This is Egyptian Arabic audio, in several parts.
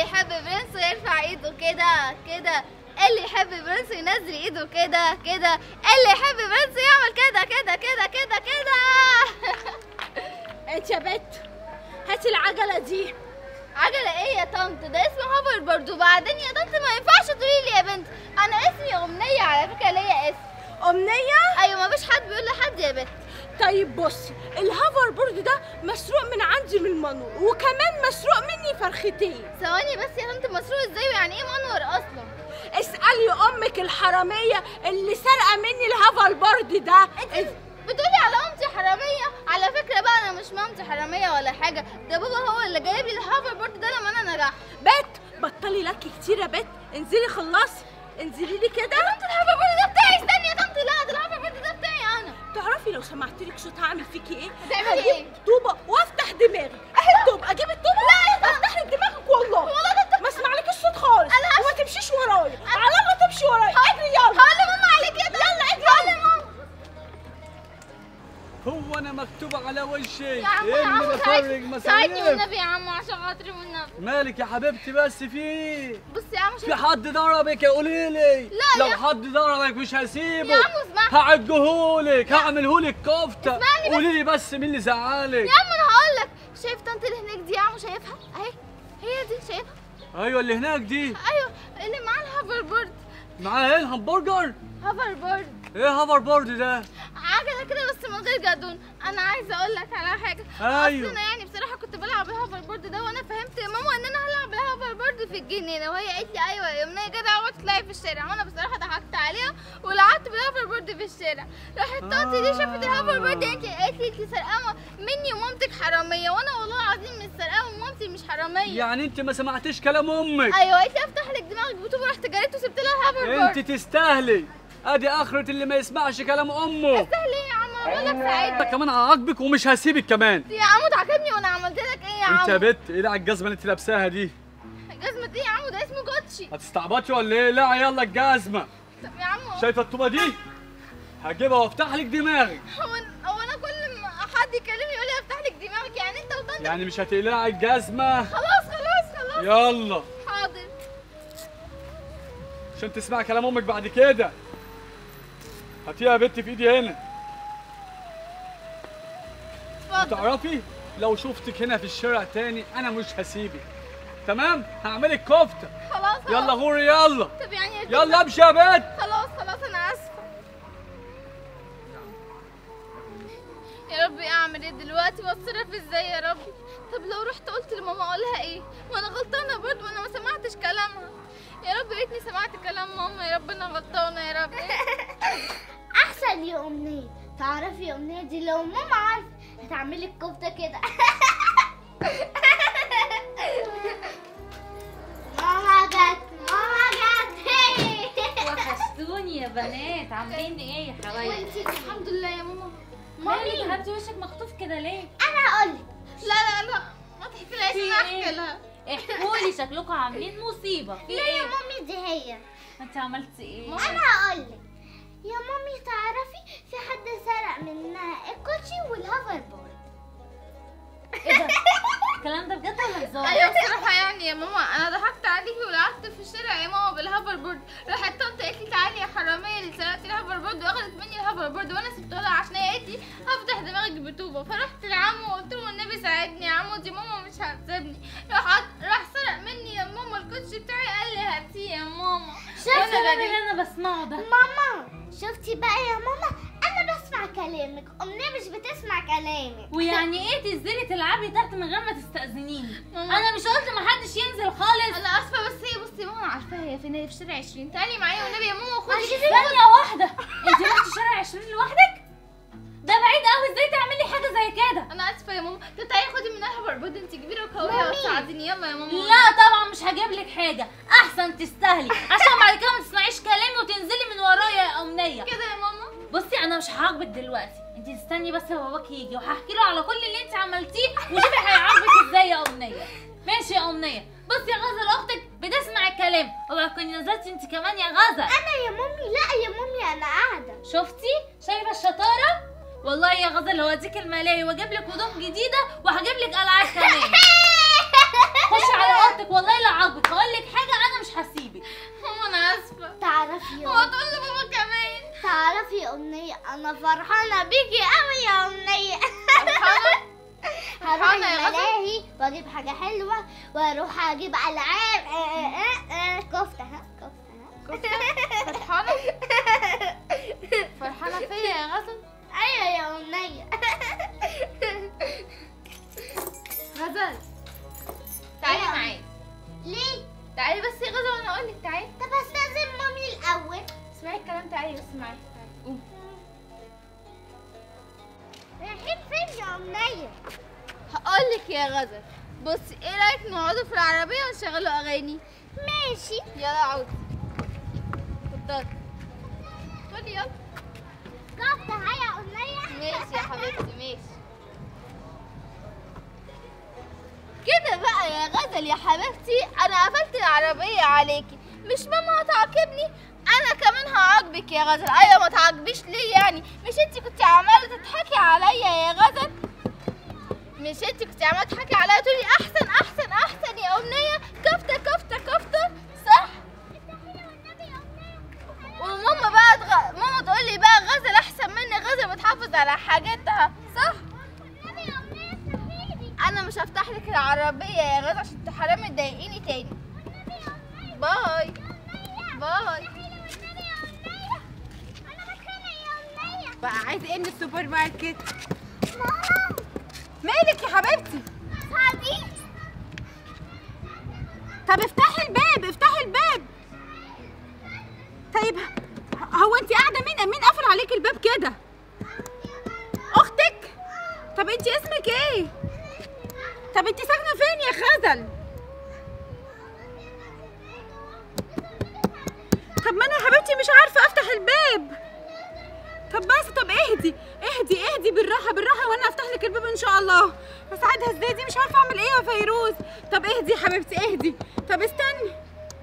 يحب برنس يرفع ايده كده كده اللي يحب برنس ينزل ايده كده كده اللي يحب برنس يعمل كده كده كده كده كده انت يا بت هاتي العجله دي عجلة ايه يا طنط ده اسمه هوفر بورد وبعدين يا طنط ما ينفعش تقولي لي يا بنت انا اسمي امنية على فكرة ليا اسم امنيه ايوه مفيش حد بيقول لحد يا بنت طيب بصي الهوفر بورد ده مسروق من عندي من منور وكمان مسروق مني فرختين ثواني بس يا طنط مسروق ازاي ويعني ايه منور اصلا اسالي امك الحراميه اللي سرقه مني الهوفر بورد ده انت بتقولي على مامتي حرامية على فكرة بقى انا مش مامتي حرامية ولا حاجة ده بابا هو اللي جايب لي الهوفر بورد ده لما انا نجحت بت بطلي لك كتير يا بت انزلي خلصي انزلي لي كده يا طنط الهوفر بورد ده بتاعي استني يا طنط لا ده الهوفر بورد ده بتاعي انا تعرفي لو سمعت لك صوت هعمل فيكي ايه هتعملي هجيب ايه؟ طوبه وافتح دماغي اهي الطوبه اجيب الطوبه لا افتح لك دماغك والله والله ده انت ما اسمعلكش الصوت خالص أنا هش- وما تمشيش ورايا على الله تمشي ورايا اجري يلا هقول لماما عليك يا طنط يلا اجري هقول لماما هو انا مكتوب على وشي يا عم يا اني عم بفرج ساعدني ساعدني مصاريف والنبي يا عم عشان خاطري والنبي مالك يا حبيبتي بس في بص يا عم في شوف حد ضربك يا قولي لي لا لو يا- حد ضربك مش هسيبه يا عم اسمعني. هعجهولك هعملهولك كفته اسمعني بس. قولي لي بس مين اللي زعلك يا عم انا هقول لك شايف طنط اللي هناك دي يا عم شايفها اهي هي دي شايفها ايوه اللي هناك دي ايوه اللي معاه الهوفر بورد معاها ايه الهمبرجر هوفر بورد ايه هافر بورد ده عجله كده بس من غير جدون انا عايزه اقول لك على حاجه أيوه. اصل انا يعني بصراحه كنت بلعب الهوفر بورد ده وانا فهمت يا ماما ان انا هلعب بالهوفر بورد في الجنينه وهي قالت لي ايوه يا امنيه كده اقعد تلعب في الشارع وانا بصراحه ضحكت عليها ولعبت بالهوفر بورد في الشارع راحت طنطي دي شافت الهوفر بورد انت قالت لي انت سرقانه مني ومامتك حراميه وانا والله العظيم مش سرقانه ومامتي مش حراميه يعني انت ما سمعتيش كلام امك ايوه قالت لي افتح لك دماغك بتوب رحت جريت وسبت لها الهوفر بورد انت تستاهلي ادي اخرة اللي ما يسمعش كلام امه سهل ايه يا عم اقول لك انت ساعدني كمان هعاقبك ومش هسيبك كمان يا عم ضحكتني وانا عملت لك ايه يا عم انت يا بت ايه ده على الجزمه اللي انت لابساها دي جزمة ايه يا عم ده اسمه جوتشي هتستعبطي ولا ايه لا يلا الجزمه طب يا عم شايفه الطوبه دي هجيبها وافتح لك دماغك هو هو انا كل ما حد يكلمني يقول لي افتح لك دماغك يعني انت وطنط يعني مش هتقلعي الجزمه خلاص خلاص خلاص يلا حاضر عشان تسمع كلام امك بعد كده هاتيها يا بت في ايدي هنا اتفضل تعرفي لو شفتك هنا في الشارع تاني انا مش هسيبك تمام هعملك كفته خلاص خلاص. يلا غوري يلا طب يعني يلا امشي يا بت خلاص خلاص انا اسفه يا ربي اعمل ايه دلوقتي واتصرف ازاي يا ربي طب لو رحت قلت لماما اقولها ايه وانا غلطانه برضه وانا ما سمعتش كلامها يا رب يا ريتني سمعت كلام ماما يا رب انا غلطانه يا رب احسن يا امنيه تعرفي يا امنيه دي لو ماما عارفه هتعملي الكفته كده ماما جت ماما جت وحشتوني يا بنات عاملين ايه يا حبايبي وانتي الحمد لله يا ماما مالك يا حبيبتي وشك مخطوف كده ليه انا اقولك لا لا لا ما تحكيلهاش في انا إيه؟ احكي لها احكوا لي شكلكم عاملين مصيبه في لا يا ايه مامي دي هي انت عملتي ايه انا هقولك يا مامي تعرفي في حد سرق منها الكوتشي والهوفر بورد ايه ده الكلام ده بجد ولا هزار ايوه بصراحه يعني يا ماما انا ضحكت عليكي ولعبت في الشارع يا ماما بالهوفر بورد راحت طنط قالت لي تعالي يا حراميه اللي سرقتي الهوفر بورد واخدت مني الهوفر بورد وانا سبته لها عشان هي قالت لي هفتح دماغك بطوبه فرحت لعمه وقلت له النبي ساعدني يا عمو دي ماما مش هتسيبني راح راح سرق مني يا ماما الكوتشي بتاعي قال لي هاتيه يا ماما ايه وانا الكلام جريت. اللي انا بسمعه ده ماما شفتي بقى يا ماما انا بسمع كلامك امنيه مش بتسمع كلامك ويعني ايه تنزلي تلعبي تحت من غير ما تستأذنيني ماما. انا مش قلت محدش ينزل خالص انا اسفه بس هي بصي يا ماما انا عارفاها هي فين هي في شارع 20 تعالي معايا والنبي يا ماما خدي ثانية واحدة انت رحتي شارع 20 لوحدك؟ ده بعيد قوي ازاي تعملي حاجة زي كده؟ انا اسفه يا ماما طب تعالي خدي منها الهوفر بورد انت كبيره وقويه مامي. وتساعديني يلا يا ماما لا طبعا مش هجيب لك حاجة احسن تستاهلي عشان بعد كده ما تسمعيش كلامي وتنزلي من ورايا يا امنية كده يا ماما بصي انا مش هعاقبك دلوقتي انت استني بس باباك يجي وهحكي له على كل اللي انت عملتيه وشوفي هيعاقبك ازاي يا امنية ماشي يا امنية بصي يا غزل اختك بتسمع الكلام اوعي تكوني نزلتي انت كمان يا غزل انا يا مامي لا يا مامي انا قاعده شفتي شايفه الشطاره والله يا غزل هوديك الملاهي واجيب لك هدوم جديده وهجيب لك العاب كمان خشي على اوضتك والله لا عاجبك يا أمنية أنا فرحانة بيكي أوي يا أمنية فرحانة؟ هروح فرحانة يا غزل؟ الملاهي وأجيب حاجة حلوة وأروح أجيب ألعاب آه، آه، آه، كفتة ها كفتة ها فرحانة؟ فرحانة فيا يا غزل؟ أيوة يا أمنية غزل تعالي أيوة. معايا ليه؟ تعالي بس يا غزل وانا اقول لك تعالي طب استاذن مامي الأول اسمعي الكلام تعالي بس معايا تعالي. قومي. رايحين فين يا أمنية؟ هقول لك يا غزل بصي ايه رايك نقعدوا في العربيه ونشغلوا اغاني ماشي يلا عودي اتفضلي خدي يلا كفتة ها يا أمنية ماشي يا حبيبتي ماشي كده بقى يا غزل يا حبيبتي انا قفلت العربيه عليكي مش ماما هتعاقبني انا كمان هعاقبك يا غزل ايوه ما تعاقبيش ليه يعني مش انت كنت عماله تضحكي عليا يا غزل مش انت كنت عماله تضحكي عليا تقولي احسن احسن احسن يا امنيه كفته كفته كفته صح وماما بقى تغ... ماما تقول لي بقى غزل احسن مني غزل بتحافظ على حاجاتها صح انا مش هفتح لك العربيه يا غزل عشان انت حرام تضايقيني تاني باي باي بقى عايزه ايه من السوبر ماركت مالك يا حبيبتي طب افتحي الباب افتحي الباب طيب هو انت قاعده مين مين قافل عليك الباب كده اختك طب انت اسمك ايه طب انت ساكنه فين يا خزل طب ما انا يا حبيبتي مش عارفه افتح الباب طب بس طب اهدي اهدي اهدي بالراحه بالراحه وانا افتح لك الباب ان شاء الله اساعدها ازاي دي مش عارفه اعمل ايه يا فيروز طب اهدي يا حبيبتي اهدي طب استني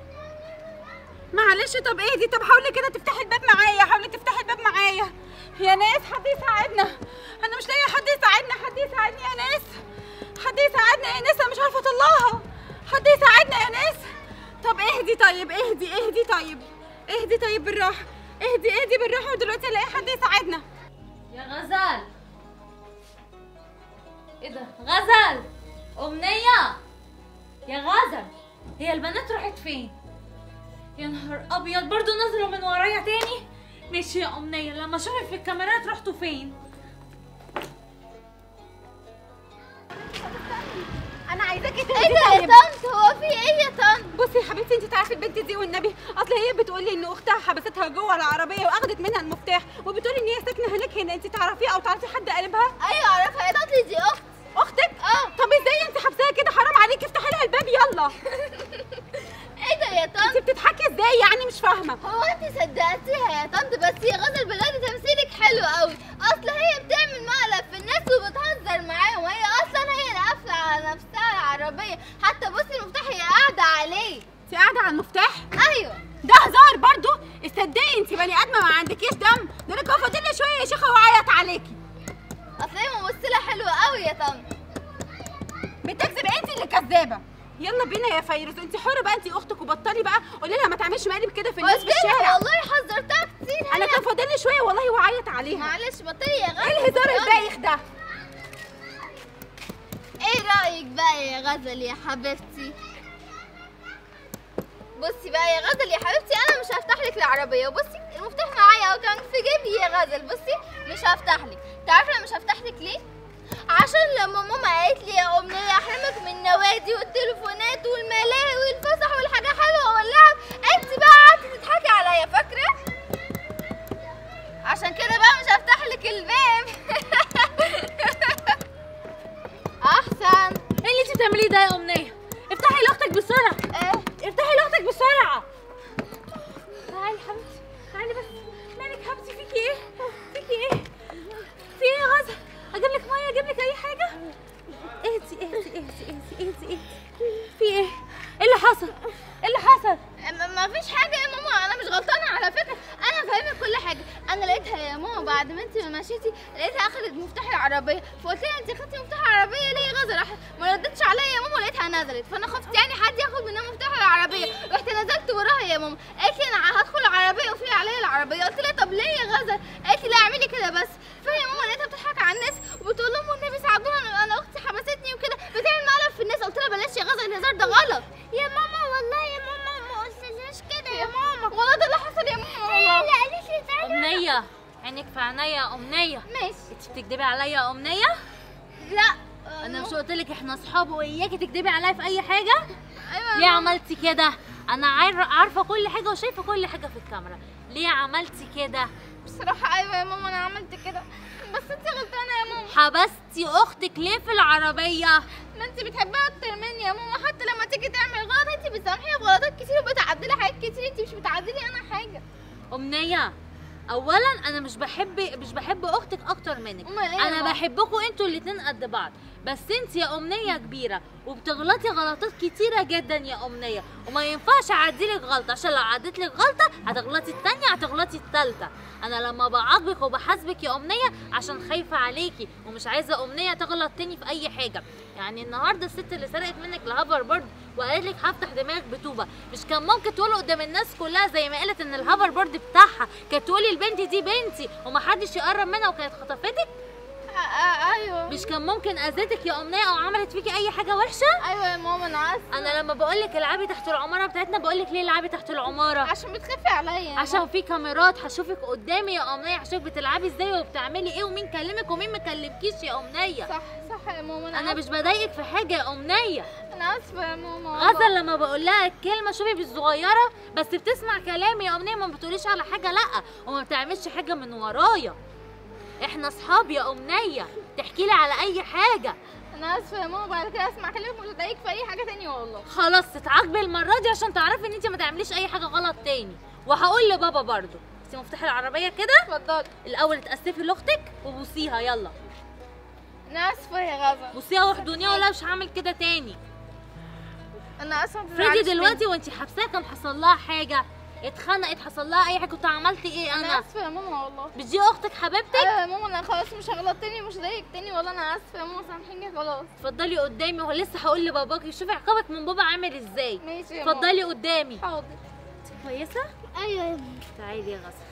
معلش طب اهدي طب حاولي كده تفتحي الباب معايا حاولي تفتحي الباب معايا يا ناس حد يساعدنا انا مش لاقيه حد يساعدنا حد يساعدني يا ناس حد يساعدنا يا ناس انا مش عارفه اطلعها حد يساعدنا يا ناس طب اهدي طيب اهدي اهدي طيب اهدي طيب بالراحه اهدي اهدي بالراحه ودلوقتي الاقي حد يساعدنا يا غزل ايه ده غزل امنيه يا غزل هي البنات راحت فين يا نهار ابيض برضو نزلوا من ورايا تاني ماشي يا امنيه لما اشوفك في الكاميرات رحتوا فين انا عايزاكي ايه تهدي ده يا طيب. طنط هو في ايه يا طنط بصي يا حبيبتي انت تعرفي البنت دي والنبي اصل هي بتقول لي ان اختها حبستها جوه العربيه واخدت منها المفتاح وبتقول ان هي ساكنه هناك هنا انت تعرفيها او تعرفي حد قلبها ايوه اعرفها يا طنط دي اخت اختك اه طب ازاي انت حبساها كده حرام عليكي افتحي لها الباب يلا ايه ده يا طنط انت بتضحكي ازاي يعني مش فاهمه هو انت صدقتيها يا طنط بس يا غزل بجد تمثيلك حلو قوي اصل هي بتعمل مقلب في الناس وبتهزر معاهم وهي اصلا هي اللي قافله على نفسها العربيه حتى بصي المفتاح هي قاعده عليه انت قاعده على المفتاح ايوه ده هزار برضو تصدقي انت بني ادمه ما عندكيش دم ده انا كان فاضل لي شويه يا شيخه واعيط عليكي اصل هي ممثله حلوه قوي يا طنط بتكذب انت اللي كذابه يلا بينا يا فيروز انت حره بقى انت اختك وبطلي بقى قولي لها ما تعملش مقالب كده في الناس في قلت لها الشارع والله حذرتها كتير انا كان فاضل لي شويه والله وعيط عليها معلش بطلي يا غزل ايه الهزار يلا. البايخ ده ايه رايك بقى يا غزل يا حبيبتي بصي بقى يا غزل يا حبيبتي انا مش هفتح لك العربيه وبصي المفتاح معايا اهو كان في جيبي يا غزل بصي مش هفتح لك تعرفي انا مش هفتح لك ليه عشان لما ماما قالت لي يا امنيه احرمك من النوادي والتليفونات والملاهي والفسح والحاجات حلوه واللعب انت بقى قعدتي تضحكي عليا فاكره عشان كده بقى مش هفتح لك الباب احسن ايه اللي انت بتعمليه ده يا امنيه افتحي لاختك بسرعه ايه افتحي لاختك بسرعه تعالي حبيبتي تعالي بس مالك حبيبتي فيكي ايه فيكي ايه في ايه يا غزل اجيب لك ميه اجيب لك اي حاجه اهدي اهدي اهدي اهدي اهدي اهدي في ايه ايه اللي حصل ايه اللي حصل ما ما فيش حاجة يا ماما أنا مش غلطانة على فكرة أنا فاهمة كل حاجة أنا لقيتها يا ماما بعد ما أنت ما مشيتي لقيتها أخدت مفتاح العربية فقلت لها أنت أخدتي مفتاح العربية ليه يا غزل راح ما ردتش عليا يا ماما لقيتها نزلت فأنا خفت يعني حد ياخد منها مفتاح العربية رحت نزلت وراها يا ماما قالت لي أنا هدخل العربية وفي عليا العربية قلت لها طب ليه يا غزل قالت لي يا ماما والله يا ماما ما قلتليش كده يا ماما والله ده اللي حصل يا ماما هي والله اللي قالت لي تعالي امنيه عينك في عينيا يا امنيه ماشي انت بتكدبي عليا يا امنيه لا انا مش قلت لك احنا اصحاب واياكي تكدبي عليا في اي حاجه ايوه ليه عملتي كده انا عار- عارفه كل حاجه وشايفه كل حاجه في الكاميرا ليه عملتي كده بصراحة ايوه يا ماما انا عملت كده بس انت غلطانة يا ماما حبستي اختك ليه في العربيه ما انت بتحبها اكتر مني يا ماما حتى لما تيجي تعمل غلط انت بتسامحيها بغلطات كتير وبتعدلي حاجات كتير انت مش بتعدلي انا حاجة امنيه اولا انا مش بحب مش بحب اختك اكتر منك امال ايه يا انا ماما؟ بحبكم انتوا الاتنين قد بعض بس انت يا امنيه كبيره وبتغلطي غلطات كتيره جدا يا امنيه وما ينفعش اعديلك غلطه عشان لو عديتلك غلطه هتغلطي التانية هتغلطي التالتة انا لما بعاقبك وبحاسبك يا امنيه عشان خايفه عليكي ومش عايزه امنيه تغلط تاني في اي حاجه يعني النهارده الست اللي سرقت منك الهافر بورد وقالت لك هفتح دماغك بطوبه مش كان ممكن تقول قدام الناس كلها زي ما قالت ان الهافر بورد بتاعها كانت تقولي البنت دي بنتي ومحدش يقرب منها وكانت خطفتك آه، آه، ايوه مش كان ممكن اذتك يا امنيه او عملت فيكي اي حاجه وحشه ايوه يا ماما انا اسفة انا لما بقول لك العبي تحت العماره بتاعتنا بقول لك ليه العبي تحت العماره عشان بتخافي عليا يا عشان في كاميرات هشوفك قدامي يا امنيه هشوفك بتلعبي ازاي وبتعملي ايه ومين كلمك ومين مكلمكيش يا امنيه ماما. صح صح يا ماما انا انا مش بضايقك في حاجه يا امنيه انا اسفة يا ماما والله. غزل لما بقول لها الكلمه شوفي بالصغيره بس بتسمع كلامي يا امنيه ما بتقوليش على حاجه لا وما بتعملش حاجه من ورايا احنا اصحاب يا امنيه تحكي لي على اي حاجه انا اسفة يا ماما بعد كده اسمع كلامك مش هضايقك في اي حاجة تانية والله خلاص تتعاقبي المره دي عشان تعرفي ان انت ما تعمليش اي حاجه غلط تاني وهقول لبابا برضو بس مفتاح العربيه كده اتفضلي الاول تاسفي لاختك وبوسيها يلا انا اسفة يا غزل بوسيها واحضنيها ولا مش هعمل كده تاني انا اسفة فريدي دلوقتي وانت حبساها كان حصل لها حاجه اتخنقت حصل لها اي حاجه كنت عملتي ايه انا انا اسفة يا ماما والله مش دي اختك حبيبتك ايوه يا ماما انا خلاص مش هغلط تاني مش هضايقك تاني والله انا اسفة يا ماما سامحيني خلاص اتفضلي قدامي ولسه هقول لباباكي شوفي عقابك من بابا عامل ازاي ماشي يا ماما اتفضلي قدامي حاضر كويسه ايوه يا ماما تعالي يا غزل